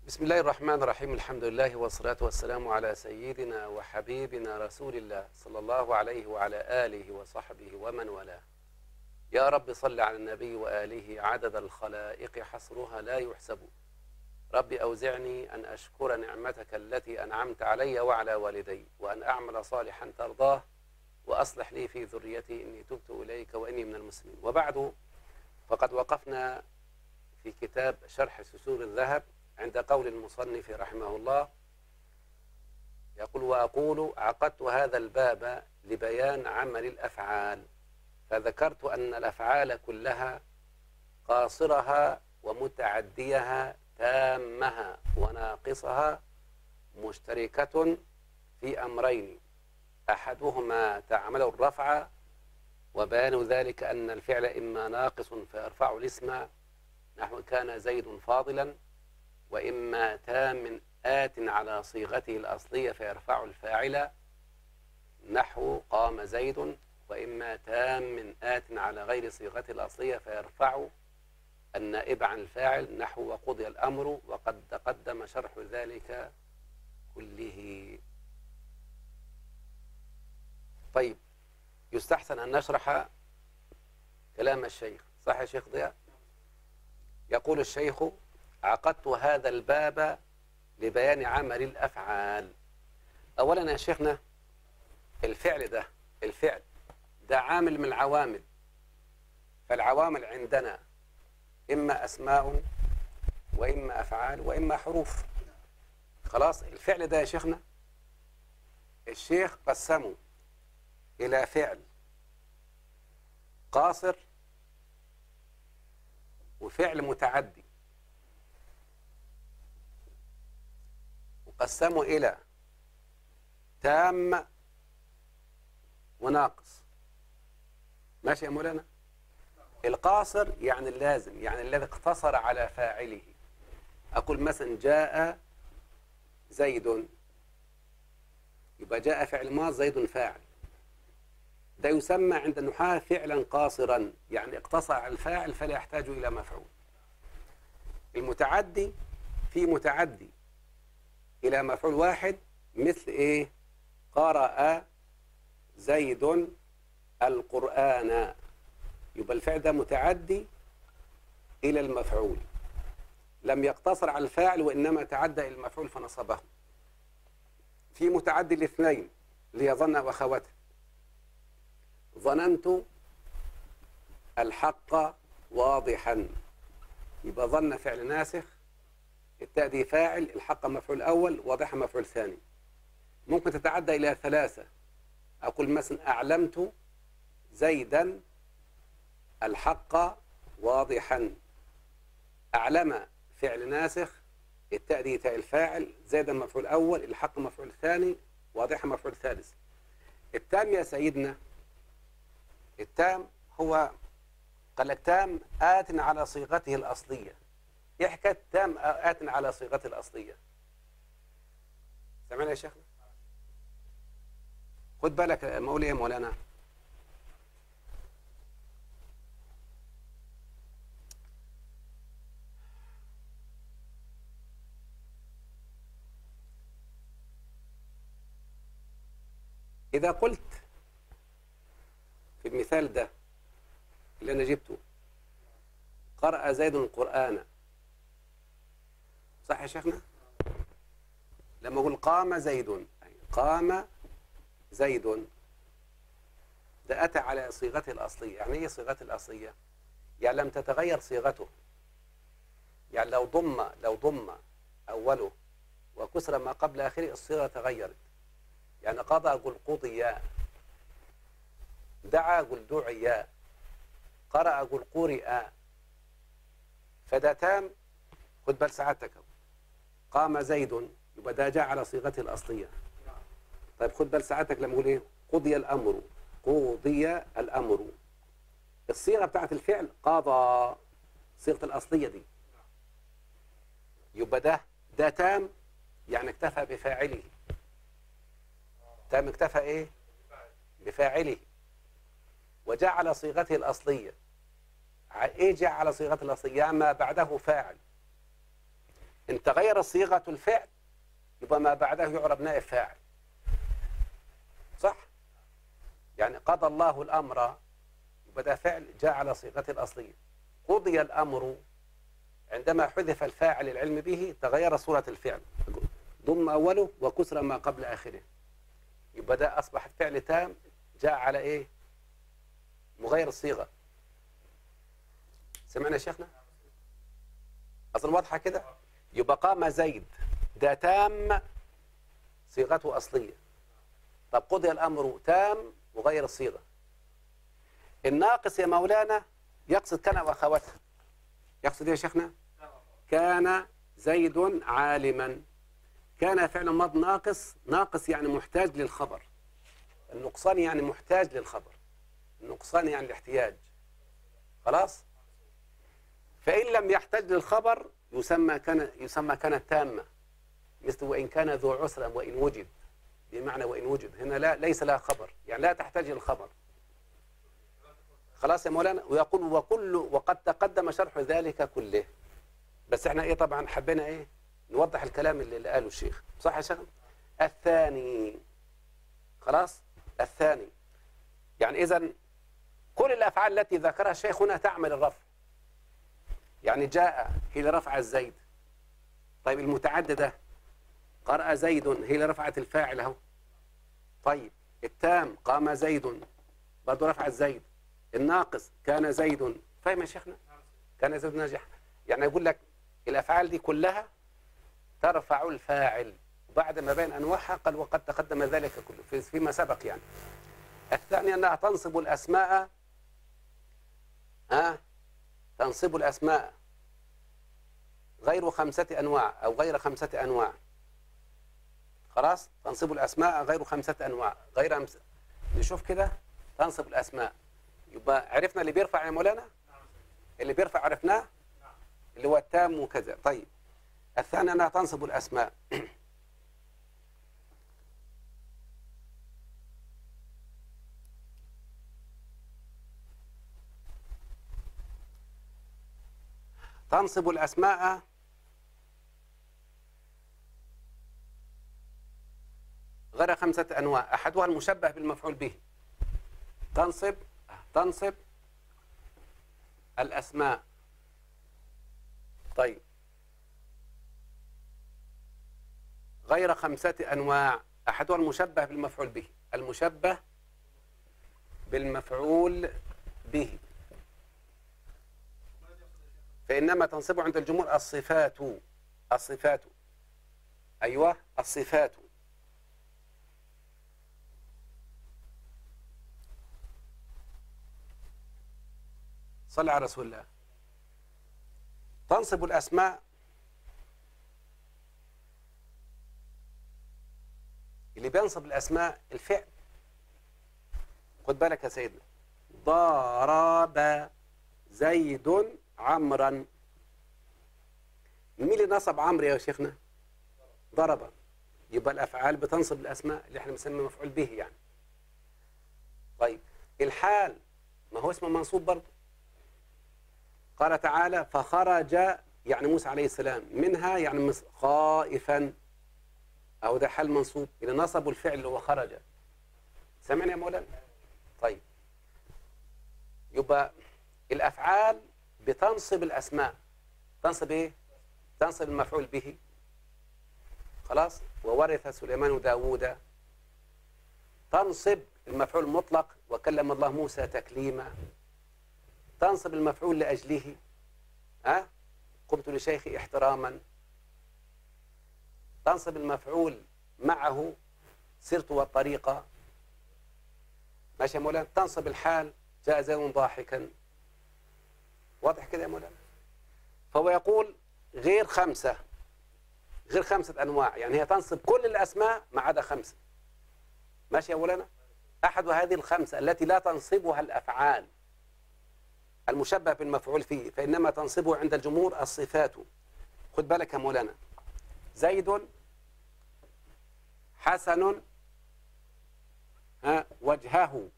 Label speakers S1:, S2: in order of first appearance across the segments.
S1: بسم الله الرحمن الرحيم الحمد لله والصلاة والسلام على سيدنا وحبيبنا رسول الله صلى الله عليه وعلى آله وصحبه ومن والاه يا رب صل على النبي وآله عدد الخلائق حصرها لا يحسب رب أوزعني أن أشكر نعمتك التي أنعمت علي وعلى والدي وأن أعمل صالحا ترضاه وأصلح لي في ذريتي إني تبت إليك وإني من المسلمين وبعد فقد وقفنا في كتاب شرح سسور الذهب عند قول المصنف رحمه الله يقول وأقول عقدت هذا الباب لبيان عمل الأفعال فذكرت أن الأفعال كلها قاصرها ومتعديها تامها وناقصها مشتركة في أمرين أحدهما تعمل الرفع وبيان ذلك أن الفعل إما ناقص فيرفع الاسم نحو كان زيد فاضلا وإما تام آت على صيغته الأصلية فيرفع الفاعل نحو قام زيد وإما تام آت على غير صيغته الأصلية فيرفع النائب عن الفاعل نحو وقضي الأمر وقد تقدم شرح ذلك كله طيب يستحسن أن نشرح كلام الشيخ صح يا شيخ ضياء يقول الشيخ عقدت هذا الباب لبيان عمل الأفعال أولا يا شيخنا الفعل ده الفعل ده عامل من العوامل فالعوامل عندنا إما أسماء وإما أفعال وإما حروف خلاص الفعل ده يا شيخنا الشيخ قسمه إلى فعل قاصر وفعل متعدي وقسمه إلى تام وناقص ماشي يا مولانا القاصر يعني اللازم يعني الذي اقتصر على فاعله أقول مثلا جاء زيد يبقى جاء فعل ماض زيد فاعل ده يسمى عند النحاة فعلا قاصرا يعني اقتصر على الفاعل فلا يحتاج إلى مفعول المتعدي في متعدي إلى مفعول واحد مثل إيه قرأ زيد القرآن يبقى الفعل ده متعدي إلى المفعول لم يقتصر على الفاعل وإنما تعدى إلى المفعول فنصبه في متعدي الاثنين ليظن وأخواته ظننت الحق واضحا يبقى ظن فعل ناسخ التاء دي فاعل الحق مفعول أول واضحا مفعول ثاني ممكن تتعدى إلى ثلاثة أقول مثلا أعلمت زيدا الحق واضحا أعلم فعل ناسخ التاء دي تاء الفاعل زيدا مفعول أول الحق مفعول ثاني واضحا مفعول ثالث التام يا سيدنا التام هو قال لك تام آت على صيغته الأصلية إيه حكاية تام آت على صيغته الأصلية سمعنا يا شيخنا خد بالك مولي يا مولانا إذا قلت في المثال ده اللي أنا جبته قرأ زيد القرآن صح يا شيخنا لما أقول قام زيد قام زيد ده أتى على صيغته الأصلية يعني إيه صيغته الأصلية يعني لم تتغير صيغته يعني لو ضم لو ضم أوله وكسر ما قبل آخره الصيغة تغيرت يعني قضى أقول قضي دعا أقول دعي قرأ أقول قرئ فده تام خد بال سعادتك قام زيد يبقى ده جاء على صيغته الأصلية طيب خد بال سعادتك لما أقول إيه قضي الأمر قضي الأمر الصيغة بتاعت الفعل قضى صيغة الأصلية دي يبقى ده ده تام يعني اكتفى بفاعله تام اكتفى ايه بفاعله وجاء على صيغته الأصلية ايه جاء على صيغته الأصلية ما بعده فاعل إن تغير صيغة الفعل يبقى ما بعده يعرب نائب فاعل صح يعني قضى الله الأمر يبقى ده فعل جاء على صيغته الأصلية قضي الأمر عندما حذف الفاعل العلم به تغير صورة الفعل ضم أوله وكسر ما قبل آخره يبقى ده أصبح فعل تام جاء على إيه مغير الصيغة سمعنا يا شيخنا أصلا واضحة كده يبقى قام زيد ده تام صيغته أصلية طب قضي الأمر تام وغير الصيغة الناقص يا مولانا يقصد كان وأخواتها يقصد إيه يا شيخنا كان زيد عالما كان فعل ماض ناقص ناقص يعني محتاج للخبر النقصان يعني محتاج للخبر النقصان يعني الاحتياج خلاص فإن لم يحتاج للخبر يسمى كان يسمى كانت تامة مثل وإن كان ذو عسرا وإن وجد بمعنى وإن وجد هنا لا ليس لها خبر يعني لا تحتاج للخبر خلاص يا مولانا ويقول وكل وقد تقدم شرح ذلك كله بس احنا ايه طبعا حبينا ايه نوضح الكلام اللي, اللي قاله الشيخ صح يا شيخ الثاني خلاص الثاني يعني اذا كل الافعال التي ذكرها الشيخ هنا تعمل الرفع يعني جاء هي لرفع الزيد طيب المتعدده قرأ زيد هي اللي رفعت الفاعل اهو طيب التام قام زيد برضه رفع زيد الناقص كان زيد فاهم يا شيخنا كان زيد ناجح يعني يقول لك الافعال دي كلها ترفع الفاعل وبعد ما بين انواعها قال وقد تقدم ذلك كله فيما سبق يعني الثاني انها تنصب الاسماء ها تنصب الاسماء غير خمسة أنواع أو غير خمسة أنواع خلاص تنصب الأسماء غير خمسة أنواع غير أمس... نشوف كده تنصب الأسماء يبقى عرفنا اللي بيرفع يا مولانا اللي بيرفع عرفناه اللي هو التام وكذا طيب الثاني أنها تنصب الأسماء تنصب الأسماء غير خمسة أنواع أحدها المشبه بالمفعول به تنصب تنصب الأسماء طيب غير خمسة أنواع أحدها المشبه بالمفعول به المشبه بالمفعول به فإنما تنصب عند الجمهور الصفات الصفات أيوة الصفات صلى على رسول الله تنصب الأسماء اللي بينصب الأسماء الفعل خد بالك يا سيدنا ضرب زيد عمرا مين اللي نصب عمرو يا شيخنا ضرب يبقى الأفعال بتنصب الأسماء اللي احنا بنسميه مفعول به يعني طيب الحال ما هو اسمه منصوب برضه قال تعالى فخرج يعني موسى عليه السلام منها يعني خائفا أو ده حال منصوب إذا نصبوا الفعل اللي هو خرج سمعنا يا مولانا طيب يبقى الأفعال بتنصب الأسماء تنصب إيه تنصب المفعول به خلاص وورث سليمان داوود تنصب المفعول المطلق وكلم الله موسى تكليما تنصب المفعول لأجله أه؟ قمت لشيخي احتراما تنصب المفعول معه سرت والطريقة ماشي يا مولانا تنصب الحال جاء زيد ضاحكا واضح كده يا مولانا فهو يقول غير خمسة غير خمسة أنواع يعني هي تنصب كل الأسماء ما عدا خمسة ماشي يا مولانا أحد هذه الخمسة التي لا تنصبها الأفعال المشبه بالمفعول فيه فإنما تنصبه عند الجمهور الصفات خد بالك يا مولانا زيد حسن ها وجهه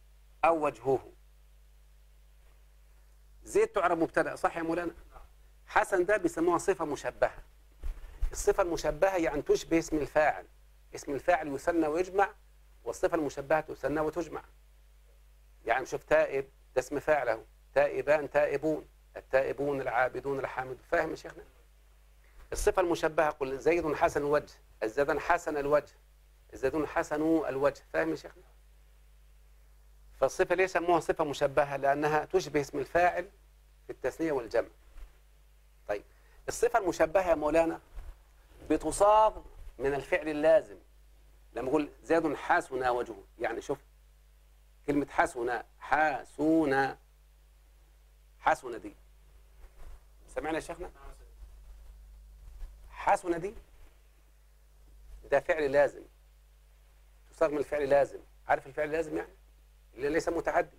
S1: أو وجهه زيد تعرب مبتدا صح يا مولانا حسن ده بيسموها صفة مشبهة الصفة المشبهة يعني تشبه اسم الفاعل اسم الفاعل يثنى ويجمع والصفة المشبهة تثنى وتجمع يعني شوف تائب ده اسم فاعل اهو تائبان تائبون التائبون العابدون الحامدون فاهم يا شيخنا الصفة المشبهة قل زيد حسن الوجه الزيدان حسن الوجه الزيدون حسن الوجه فاهم يا شيخنا فالصفة ليه سموها صفة مشبهة لأنها تشبه اسم الفاعل في التثنية والجمع طيب الصفة المشبهة يا مولانا بتصاغ من الفعل اللازم لما أقول زيد حسن وجهه يعني شوف كلمة حسن حسن حسن دي سمعنا يا شيخنا حسن دي ده فعل لازم تصاغ من الفعل لازم عارف الفعل لازم يعني اللي ليس متعدي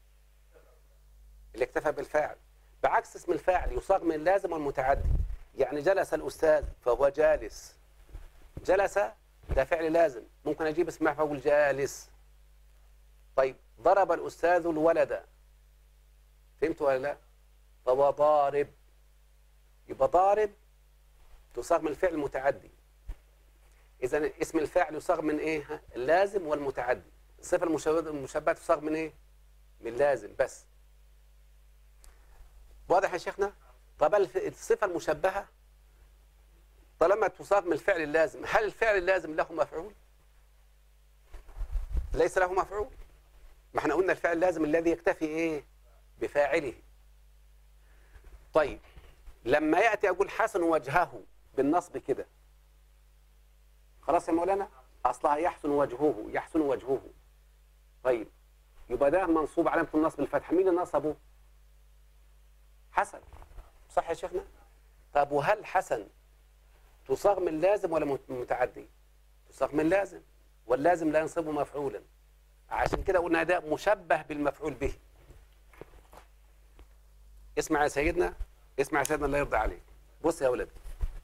S1: اللي اكتفى بالفاعل بعكس اسم الفاعل يصاغ من اللازم والمتعدي يعني جلس الأستاذ فهو جالس جلس ده فعل لازم ممكن أجيب اسم فأقول جالس طيب ضرب الأستاذ الولد فهمت ولا لا فهو ضارب يبقى ضارب تصاغ من الفعل المتعدي إذا اسم الفاعل يصاغ من إيه اللازم والمتعدي الصفة المشبهة تصاغ من إيه من لازم بس واضح يا شيخنا طب الصفة المشبهة طالما تصاغ من الفعل اللازم هل الفعل اللازم له مفعول ليس له مفعول ما احنا قلنا الفعل اللازم الذي يكتفي ايه بفاعله طيب لما يأتي أقول حسن وجهه بالنصب كده خلاص يا مولانا أصلها يحسن وجهه يحسن وجهه طيب يبقى ده منصوب علامة النصب الفتح مين اللي نصبه حسن صح يا شيخنا طب وهل حسن تصاغ من لازم ولا متعدي تصاغ من لازم واللازم لا ينصب مفعولا عشان كده قلنا ده مشبه بالمفعول به اسمع يا سيدنا اسمع يا سيدنا الله يرضى عليك بص يا ولد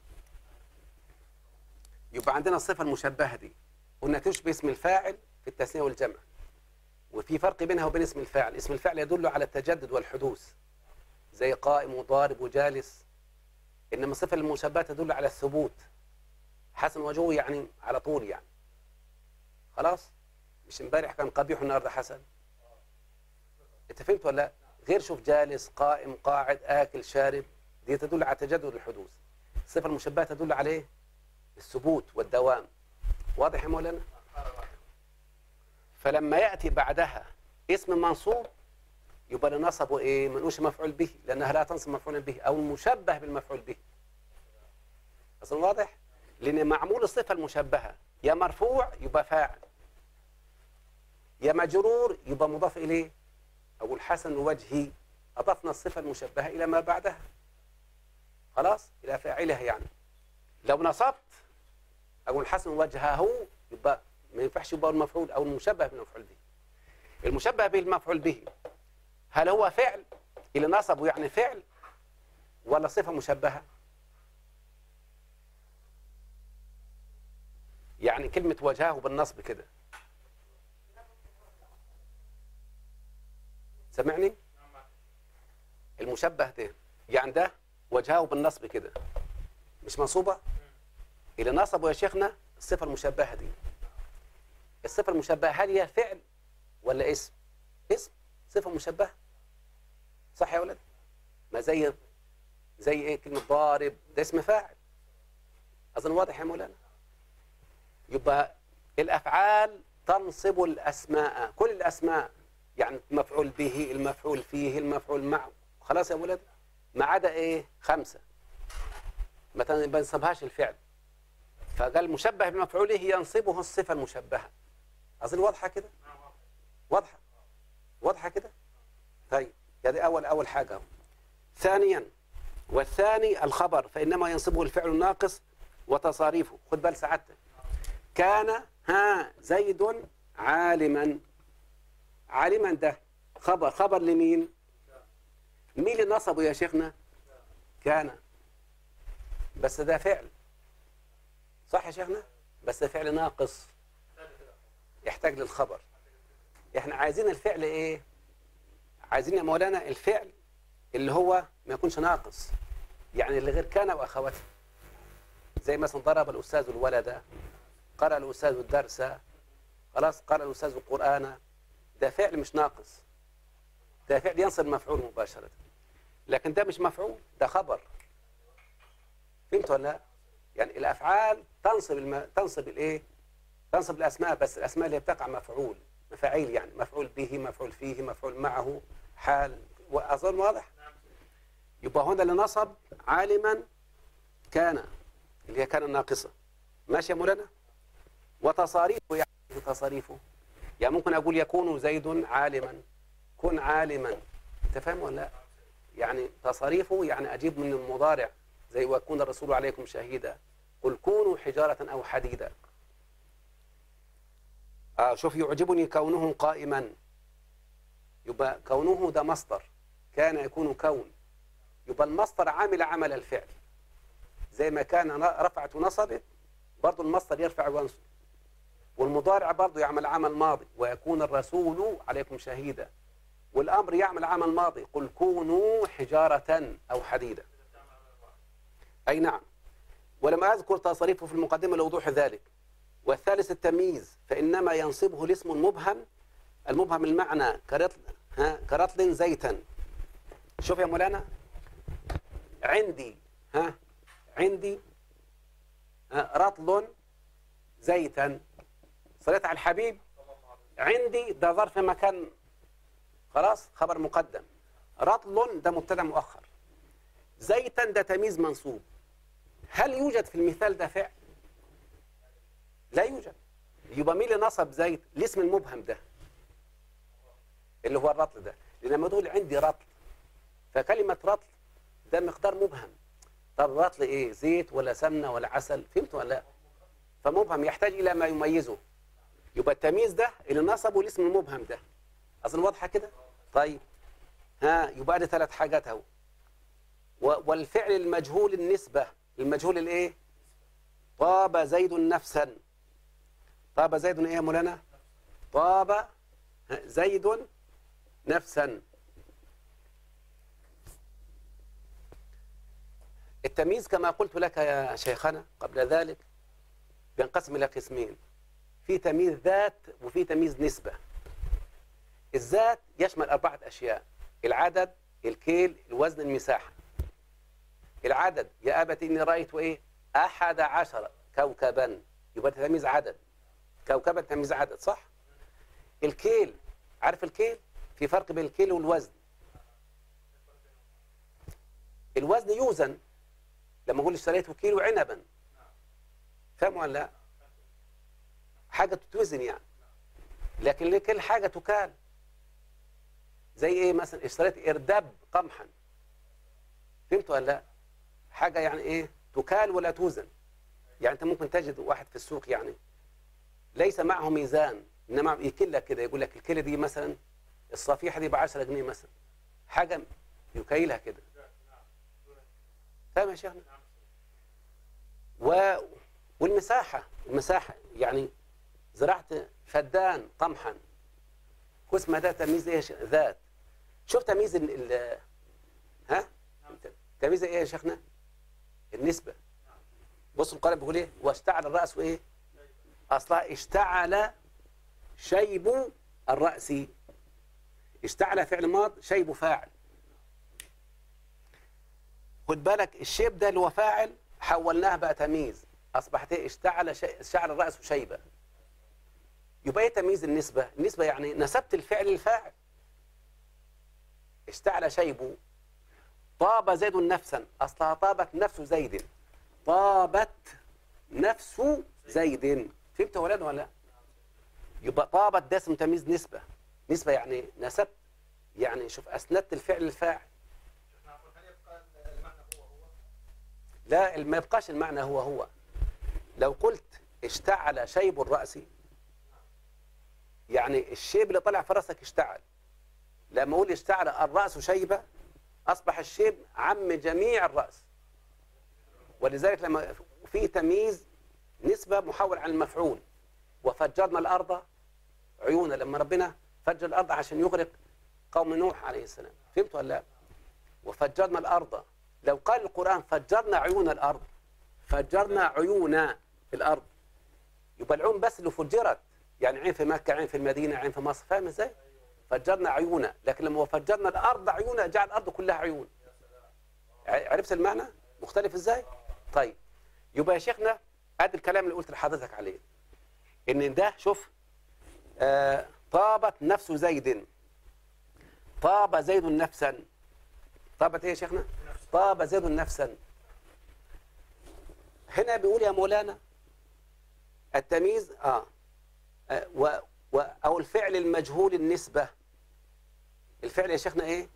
S1: يبقى عندنا الصفة المشبهة دي قلنا تشبه اسم الفاعل في التثنية والجمع وفي فرق بينها وبين اسم الفاعل اسم الفاعل يدل على التجدد والحدوث زي قائم وضارب وجالس إنما الصفة المشبهة تدل على الثبوت حسن وجهه يعني على طول يعني خلاص مش امبارح كان قبيح النهارده حسن انت فهمت ولا لا غير شوف جالس قائم قاعد آكل شارب دي تدل على تجدد الحدوث الصفة المشبهة تدل عليه الثبوت والدوام واضح يا مولانا فلما يأتي بعدها اسم منصوب يبقى لنصبه ايه ما نقولش مفعول به لانها لا تنصب مفعولا به او مشبه بالمفعول به اصلا واضح لان معمول الصفه المشبهه يا مرفوع يبقى فاعل يا مجرور يبقى مضاف اليه اقول حسن وجهي اضفنا الصفه المشبهه الى ما بعدها خلاص الى فاعلها يعني لو نصبت اقول حسن وجهه يبقى ما ينفعش يبقى المفعول او المشبه بالمفعول به المشبه به المفعول به هل هو فعل اللي نصبه يعني فعل ولا صفة مشبهة يعني كلمة وجهه بالنصب كده سمعني المشبه ده يعني ده وجهه بالنصب كده مش منصوبة اللي نصبه يا شيخنا الصفة المشبهة دي الصفة المشبهة هل هي فعل ولا اسم اسم صفة مشبهة صح يا ولد ما زي زي ايه كلمة ضارب ده اسم فاعل أظن واضح يا مولانا يبقى الأفعال تنصب الأسماء كل الأسماء يعني مفعول به المفعول فيه المفعول معه خلاص يا ولد ما عدا ايه خمسة ما تنصبهاش الفعل فقال مشبه بمفعوله ينصبه الصفة المشبهة أظن واضحة كده واضحة واضحة كده طيب هذه أول أول حاجة ثانيا والثاني الخبر فإنما ينصبه الفعل الناقص وتصاريفه خد بال سعادتك كان ها زيد عالما عالما ده خبر خبر لمين مين اللي نصبه يا شيخنا كان بس ده فعل صح يا شيخنا بس ده فعل ناقص يحتاج للخبر احنا عايزين الفعل ايه عايزين يا مولانا الفعل اللي هو ما يكونش ناقص يعني اللي غير كان واخواته زي مثلا ضرب الاستاذ الولد قرأ الاستاذ الدرس خلاص قرأ الاستاذ القرآن ده فعل مش ناقص ده فعل ينصب مفعول مباشرة لكن ده مش مفعول ده خبر فهمت ولا لا؟ يعني الافعال تنصب الم... تنصب الايه تنصب الاسماء بس الاسماء اللي بتقع مفعول مفاعيل يعني مفعول به مفعول فيه مفعول معه حال واظن واضح يبقى هنا اللي نصب عالما كان اللي هي كان الناقصه ماشي يا مولانا وتصاريفه يعني إيه تصاريفه يعني ممكن اقول يكون زيد عالما كن عالما انت فاهم ولا لا يعني تصاريفه يعني اجيب من المضارع زي ويكون الرسول عليكم شهيدا قل كونوا حجارة أو حديدا آه شوف يعجبني كونه قائما يبقى كونه ده مصدر كان يكون كون يبقى المصدر عامل عمل الفعل زي ما كان رفعت ونصبت برضه المصدر يرفع وينصب والمضارع برضه يعمل عمل ماضي ويكون الرسول عليكم شهيدا والأمر يعمل عمل ماضي قل كونوا حجارة أو حديدا أي نعم ولم أذكر تصريفه في المقدمة لوضوح ذلك والثالث التمييز فإنما ينصبه الاسم المبهم المبهم المعنى كرطل ها كرطل زيتا شوف يا مولانا عندي ها عندي ها رطل زيتا صليت على الحبيب عندي ده ظرف مكان خلاص خبر مقدم رطل ده مبتدا مؤخر زيتا ده تمييز منصوب هل يوجد في المثال ده فعل لا يوجد يبقى مين اللي نصب زيت الاسم المبهم ده اللي هو الرطل ده لان لما تقول عندي رطل فكلمه رطل ده مقدار مبهم طب الرطل ايه زيت ولا سمنه ولا عسل فهمت ولا لا فمبهم يحتاج الى ما يميزه يبقى التمييز ده اللي نصبه الاسم المبهم ده اظن واضحه كده طيب ها يبقى دي ثلاث حاجات اهو والفعل المجهول النسبه المجهول الايه طاب زيد نفسا طاب زيد ايه يا مولانا طاب زيد نفسا التمييز كما قلت لك يا شيخنا قبل ذلك بينقسم الى قسمين في تمييز ذات وفي تمييز نسبه الذات يشمل اربعه اشياء العدد الكيل الوزن المساحه العدد يا أبت إني رأيت إيه أحد عشر كوكبا يبقى تمييز عدد كوكبا تمييز عدد صح الكيل عارف الكيل في فرق بين الكيل والوزن الوزن يوزن لما أقول اشتريت كيلو عنبا فاهم ولا لا حاجة تتوزن يعني لكن لكل حاجة تكال زي ايه مثلا اشتريت ارداب قمحا فهمت ولا لا حاجة يعني ايه تكال ولا توزن يعني انت ممكن تجد واحد في السوق يعني ليس معه ميزان انما يكل لك كده يقول لك الكيلة دي مثلا الصفيحة دي ب 10 جنيه مثلا حاجة يكيلها كده فاهم يا شيخنا و... والمساحة المساحة يعني زرعت فدان قمحا قسمة ده تمييز ايه ذات شوف تمييز ال... ال... ها تمييز ايه يا شيخنا النسبة بص القارئ بيقول ايه واشتعل الرأس ايه اصلا اشتعل شيب الرأس اشتعل فعل ماض شيب فاعل خد بالك الشيب ده اللي هو فاعل حولناه بقى تمييز اصبحت ايه اشتعل شي... اشتعل الرأس شيبة يبقى ايه تمييز النسبة النسبة يعني نسبت الفعل للفاعل اشتعل شيب طاب زيد نفسا أصلها طابت نفس زيد طابت نفس زيد فهمت ولا ولا لا يبقى طابت ده اسم تمييز نسبة نسبة يعني نسبت يعني شوف أسندت الفعل للفاعل لا ما يبقاش المعنى هو هو لو قلت اشتعل شيب الرأس يعني الشيب اللي طلع في رأسك اشتعل لما أقول اشتعل الرأس شيبة أصبح الشيب عم جميع الرأس ولذلك لما في تمييز نسبة محول عن المفعول وفجرنا الأرض عيونا لما ربنا فجر الأرض عشان يغرق قوم نوح عليه السلام فهمت ولا لا وفجرنا الأرض لو قال القرآن فجرنا عيون الأرض فجرنا عيون في الأرض يبقى العيون بس اللي فجرت يعني عين في مكة عين في المدينة عين في مصر فاهم ازاي فجرنا عيونا لكن لما فجرنا الأرض عيونا جعل الأرض كلها عيون عرفت المعنى مختلف ازاي طيب يبقى يا شيخنا ادي الكلام اللي قلت لحضرتك عليه ان ده شوف آه طابت نفس زيد طاب زيد نفسا طابت ايه يا شيخنا طاب زيد نفسا هنا بيقول يا مولانا التمييز اه, آه و و او الفعل المجهول النسبة الفعل يا شيخنا ايه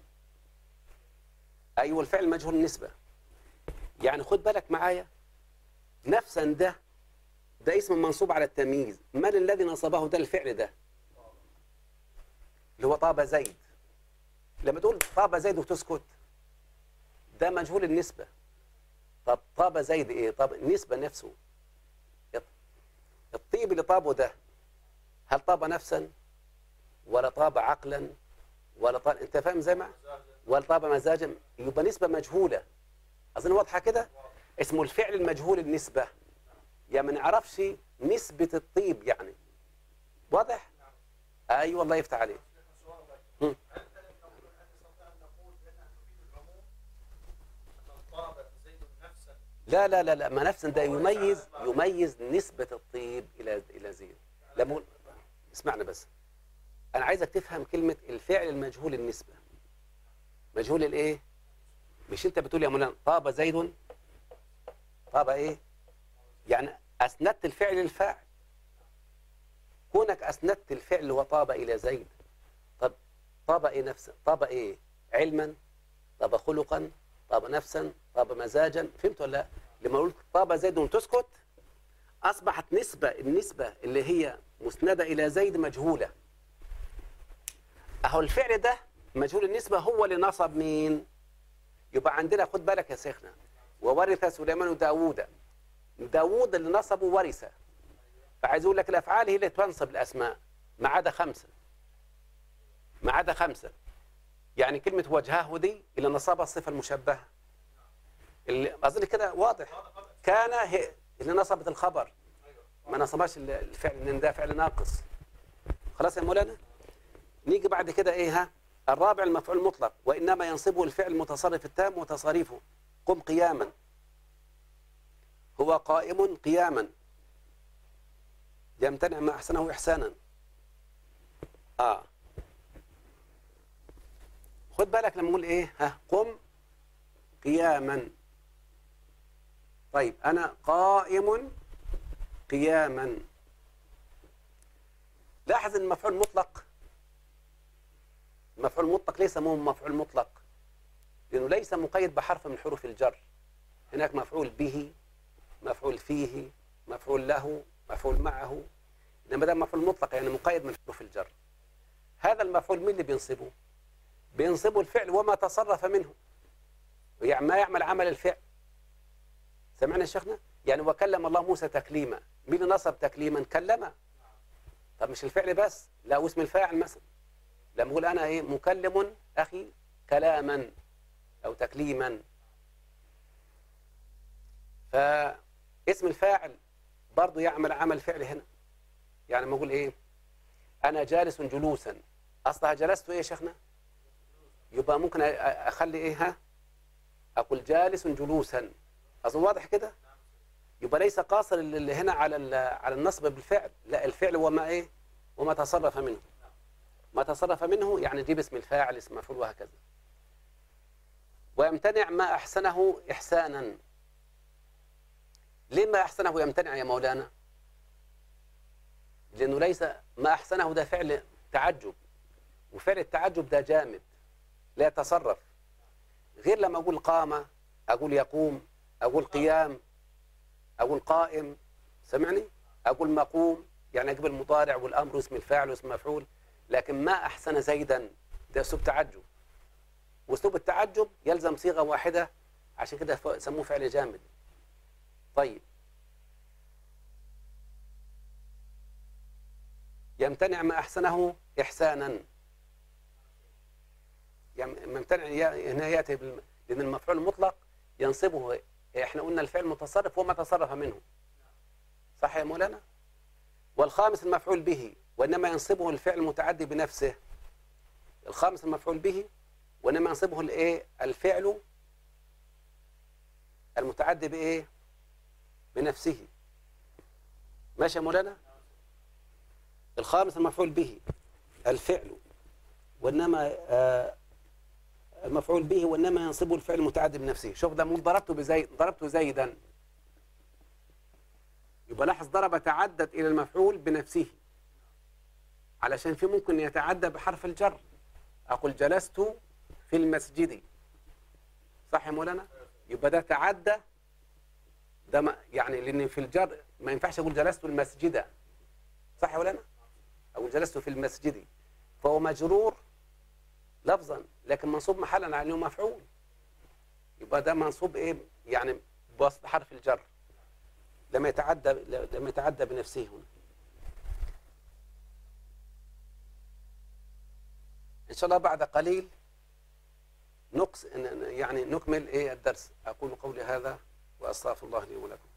S1: ايوه الفعل المجهول النسبة يعني خد بالك معايا نفسا ده ده اسم منصوب على التمييز من الذي نصبه ده الفعل ده اللي هو طاب زيد لما تقول طاب زيد وتسكت ده مجهول النسبة طب طاب زيد ايه طب النسبة نفسه الطيب اللي طابه ده هل طاب نفسا ولا طاب عقلا ولا طاب انت فاهم زي ما ولا طاب مزاجا يبقى نسبة مجهولة اظن واضحة كده اسمه الفعل المجهول النسبة يعني ما نعرفش نسبة الطيب يعني واضح اي أيوة والله يفتح عليك لا لا لا لا ما نفسا ده يميز يميز نسبة الطيب إلى إلى زيد لما اسمعنا بس أنا عايزك تفهم كلمة الفعل المجهول النسبة مجهول الإيه؟ مش أنت بتقول يا مولانا طاب زيد طاب إيه؟ يعني أسندت الفعل للفاعل كونك أسندت الفعل اللي هو طاب إلى زيد طب طاب إيه نفسا طاب إيه؟ علما طاب خلقا طاب نفسا طاب مزاجا فهمت ولا لا لما قلت طاب زيد وتسكت أصبحت نسبة النسبة اللي هي مسندة إلى زيد مجهولة أهو الفعل ده مجهول النسبة هو اللي نصب مين يبقى عندنا خد بالك يا شيخنا وورث سليمان داوود داوود اللي نصبه ورث فعايز أقول لك الأفعال هي اللي تنصب الأسماء ما عدا خمسة ما عدا خمسة يعني كلمة وجهه دي اللي نصبها الصفة المشبهة اللي أظن كده واضح كان هي اللي نصبت الخبر ما نصبهاش الفعل لأن ده فعل ناقص خلاص يا مولانا نيجي بعد كده إيه ها الرابع المفعول المطلق وإنما ينصبه الفعل المتصرف التام وتصاريفه قم قياما هو قائم قياما يمتنع ما أحسنه إحسانا آه خد بالك لما نقول ايه ها قم قياما طيب انا قائم قياما لاحظ ان المفعول مطلق المفعول المطلق ليس مو مفعول مطلق لانه ليس مقيد بحرف من حروف الجر هناك مفعول به مفعول فيه مفعول له مفعول معه انما ده مفعول مطلق يعني مقيد من حروف الجر هذا المفعول مين اللي بينصبه بينصبوا الفعل وما تصرف منه يعني ما يعمل عمل الفعل سمعنا شيخنا يعني وكلم الله موسى تكليما مين اللي نصب تكليما كلمه طب مش الفعل بس لا واسم الفاعل مثلا لما اقول انا ايه مكلم اخي كلاما او تكليما فاسم الفاعل برضه يعمل عمل فعل هنا يعني لما اقول ايه انا جالس جلوسا اصلها جلست ايه يا شيخنا يبقى ممكن اخلي ايه ها اقول جالس جلوسا اظن واضح كده يبقى ليس قاصر اللي هنا على على النصب بالفعل لا الفعل وما ايه وما تصرف منه ما تصرف منه يعني جيب اسم الفاعل اسم مفعول وهكذا ويمتنع ما احسنه احسانا ليه ما احسنه يمتنع يا مولانا لانه ليس ما احسنه ده فعل تعجب وفعل التعجب ده جامد لا يتصرف غير لما أقول قام أقول يقوم أقول قيام أقول قائم سمعني أقول مقوم يعني أجيب المضارع والأمر واسم الفاعل واسم مفعول لكن ما أحسن زيدا ده أسلوب تعجب وأسلوب التعجب يلزم صيغة واحدة عشان كده سموه فعل جامد طيب يمتنع ما أحسنه إحسانا يعني ممتنع هنا يأتي لأن المفعول المطلق ينصبه احنا قلنا الفعل متصرف وما تصرف منه صح يا مولانا والخامس المفعول به وإنما ينصبه الفعل المتعدي بنفسه الخامس المفعول به وإنما ينصبه الايه الفعل المتعدي بايه بنفسه ماشي يا مولانا الخامس المفعول به الفعل وإنما آه المفعول به وإنما ينصبه الفعل المتعدي بنفسه شوف ده مول ضربته بزيد ضربته زيدا يبقى لاحظ ضرب تعدت إلى المفعول بنفسه علشان في ممكن يتعدى بحرف الجر أقول جلست في المسجد صح يا مولانا يبقى ده تعدى ده ما يعني لأن في الجر ما ينفعش أقول جلست المسجد صح يا مولانا أقول جلست في المسجد فهو مجرور لفظا لكن منصوب محلا على انه مفعول يبقى ده منصوب ايه يعني بواسطه حرف الجر لما يتعدى لما يتعدى بنفسه هنا ان شاء الله بعد قليل نقص يعني نكمل ايه الدرس اقول قولي هذا واستغفر الله لي ولكم